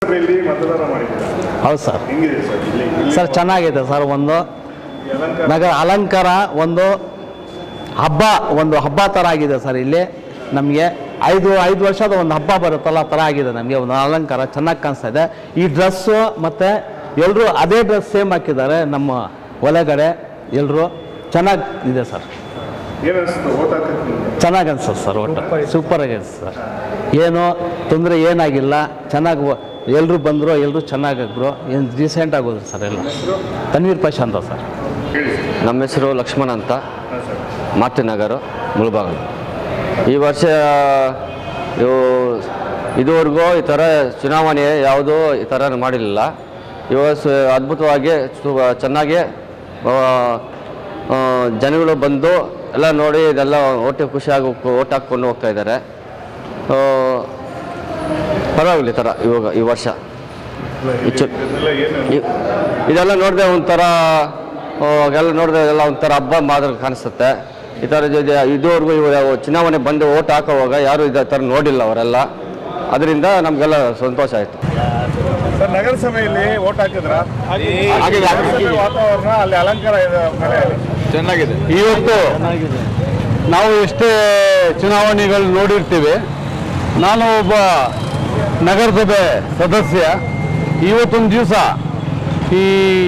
ನಗರಸಭೆಯಲ್ಲಿ ಮತದಾನ ಮಾಡಿದ್ದೀರಾ ಹೌದು ಸರ್ ಹೆಂಗಿದೆ ಸರ್ ಇಲ್ಲಿ ಇಲ್ಲಿ ಸರ್ ಚೆನ್ನಾಗಿದೆ ಸರ್ ಒಂದು ಈ ಅಲಂಕಾರ ನಗರ ಅಲಂಕಾರ ಒಂದು ಹಬ್ಬ ಒಂದು ಹಬ್ಬ ಥರ ಆಗಿದೆ ಸರ್ ಇಲ್ಲಿ ನಮಗೆ ಐದು ಐದು ವರ್ಷದ ಒಂದು ಹಬ್ಬ ಬರುತ್ತಲ್ಲ ಆ ಥರ ಆಗಿದೆ ನಮಗೆ ಒಂದು ಅಲಂಕಾರ ಚೆನ್ನಾಗಿ ಕಾಣಿಸ್ತಾ ಇದೆ ಈ ಡ್ರೆಸ್ಸು ಮತ್ತು ಎಲ್ಲರೂ ಅದೇ ಡ್ರೆಸ್ ಸೇಮ್ ಹಾಕಿದ್ದಾರೆ ನಮ್ಮ ಒಳಗಡೆ ಎಲ್ಲರೂ ಚೆನ್ನಾಗಿ ಇದೆ ಸರ್ ಏನ್ ಅನಿಸ್ತು ಓಟ್ ಹಾಕಕ್ಕೆ ನಿಮ್ಗೆ? ಚೆನ್ನಾಗಿ ಅನ್ಸುತ್ತೆ ಸರ್ ಒಟ್ಟು ಸೂಪರ್ ಆಗಿದೆ ಸರ್ ಏನು ತೊಂದರೆ ಏನಾಗಿಲ್ಲ ಚೆನ್ನಾಗಿ ಎಲ್ಲರೂ ಬಂದರು ಎಲ್ಲರೂ ಚೆನ್ನಾಗಿದ್ರು ಏನು ರೀಸೆಂಟ್ ಆಗೋದು ಸರ್ ಎಲ್ಲ ತನ್ವೀರ್ ಪಾಷಾ ಅಂತ ಸರ್ ಹೇಳಿ ಸರ್ ನಮ್ಮ ಹೆಸರು ಲಕ್ಷ್ಮಣ ಅಂತ ಹಾಂ ಸರ್ ಮಾರ್ಟಿನಗರ ಮುಳಬಾಗಿಲು ಈ ವರ್ಷ ಇವು ಇದುವರೆಗೂ ಈ ಥರ ಚುನಾವಣೆ ಯಾವುದೂ ಈ ಥರ ಮಾಡಿರಲಿಲ್ಲ ಇವತ್ತು ಅದ್ಭುತವಾಗಿ ಸು- ಚೆನ್ನಾಗಿ ಆ, ಆ, ಜನಗಳು ಬಂದು ಎಲ್ಲ ನೋಡಿ ಇದೆಲ್ಲ ಒಟ್ಟು ಖುಷಿಯಾಗಿ ಓಟ್ ಹಾಕ್ಕೊಂಡು ಹೋಗ್ತಾ ಇದ್ದಾರೆ ಆ, ಪರವಾಗಿಲ್ಲ ಈ ಥರ ಇವಾಗ ಈ ವರ್ಷ ಈ ಚು- ಇದೆಲ್ಲ ಏನು ಇ- ಇದೆಲ್ಲ ನೋಡಿದ್ರೆ ಒಂಥರ ಆ, ಎಲ್ಲ ನೋಡಿದ್ರೆ ಎಲ್ಲ ಒಂಥರ ಹಬ್ಬ ಮಾದರಿ ಕಾಣಿಸುತ್ತೆ ಈ ಥರ ಇದು- ಇದು- ಇದುವರೆಗೂ ಇವು ಚುನಾವಣೆ ಬಂದು ಓಟ್ ಹಾಕೋವಾಗ ಯಾರು ಇದೇ ಥರ ನೋಡಿಲ್ಲ ಅವರೆಲ್ಲ ಅದರಿಂದ ನಮಗೆಲ್ಲ ಸಂತೋಷ ಆಯಿತು ಸರ್ ನಗರಸಭೆಯಲ್ಲಿ ಓಟ್ ಹಾಕಿದ್ರ ಆಗಿದೆ, ನಗರಸಭೆ ವಾತಾವರಣ ಅಲ್ಲಿ ಅಲಂಕಾರ ಇದೆ ಮೇಲೆ ಚೆನ್ನಾಗಿದೆ ಇವತ್ತು ನಾವು ಎಷ್ಟೇ ಚುನಾವಣೆಗಳು ನೋಡಿರ್ತೀವಿ ನಾನು ಒಬ್ಬ ನಗರಸಭೆ ಸದಸ್ಯ ಇವತ್ತೊಂದು ದಿವಸ ಈ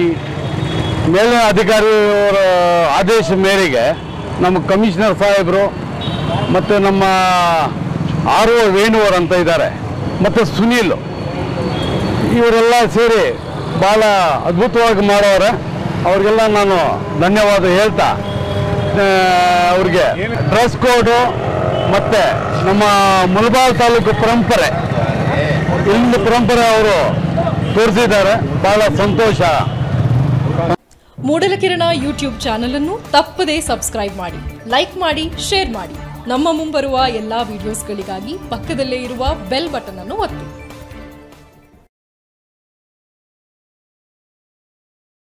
ಮೇಲಿನ ಅಧಿಕಾರಿಯವರ ಆದೇಶ ಮೇರೆಗೆ ನಮ್ಮ ಕಮಿಷನರ್ ಸಾಹೇಬರು ಮತ್ತು ನಮ್ಮ ಆರ್ ಒ ವೇಣುವರ್ ಅಂತ ಇದ್ದಾರೆ ಮತ್ತು ಸುನೀಲ್ ಇವರೆಲ್ಲ ಸೇರಿ ಭಾಳ ಅದ್ಭುತವಾಗಿ ಮಾಡೋರೆ ಅವ್ರಿಗೆಲ್ಲ ನಾನು ಧನ್ಯವಾದ ಹೇಳ್ತಾ ಆ, ಅವ್ರಿಗೆ ಡ್ರೆಸ್ ಕೋಡು ಮತ್ತು ನಮ್ಮ ಮುಳಬಾಲ್ ತಾಲೂಕು ಪರಂಪರೆ ಇಲ್ಲಿಂದ ಪರಂಪರೆ ಅವರು ತೋರಿಸಿದ್ದಾರೆ ಭಾಳ ಸಂತೋಷ ಮೂಡಲಕಿರಣ ಯೂಟ್ಯೂಬ್ ಚಾನಲ್ ಅನ್ನು ತಪ್ಪದೇ ಸಬ್ಸ್ಕ್ರೈಬ್ ಮಾಡಿ ಲೈಕ್ ಮಾಡಿ ಶೇರ್ ಮಾಡಿ ನಮ್ಮ ಮುಂಬರುವ ಎಲ್ಲಾ ವಿಡಿಯೋಸ್ಗಳಿಗಾಗಿ ಪಕ್ಕದಲ್ಲೇ ಇರುವ ಬೆಲ್ ಬಟನ್ ಅನ್ನು ಒತ್ತಿ